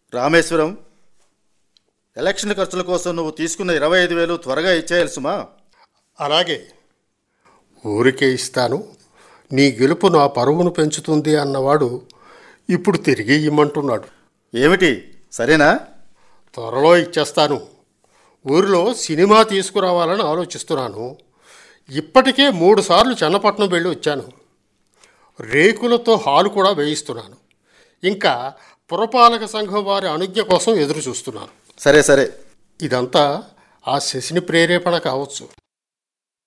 Rameswaram election ఖర్చుల కోసం నువ్వు తీసుకున్న ఇరవై ఐదు వేలు త్వరగా ఇచ్చేయాలి సుమా అలాగే ఊరికే ఇస్తాను నీ గెలుపు నా పరువును పెంచుతుంది అన్నవాడు ఇప్పుడు తిరిగి ఇమ్మంటున్నాడు ఏమిటి సరేనా త్వరలో ఇచ్చేస్తాను ఊరిలో సినిమా తీసుకురావాలని ఆలోచిస్తున్నాను ఇప్పటికే మూడు సార్లు చెన్నపట్నం వెళ్ళి వచ్చాను రేకులతో హాలు కూడా వేయిస్తున్నాను ఇంకా పురపాలక సంఘం వారి అనుజ్ఞ కోసం ఎదురు చూస్తున్నాను సరే సరే ఇదంతా ఆ శశిని ప్రేరేపణ కావచ్చు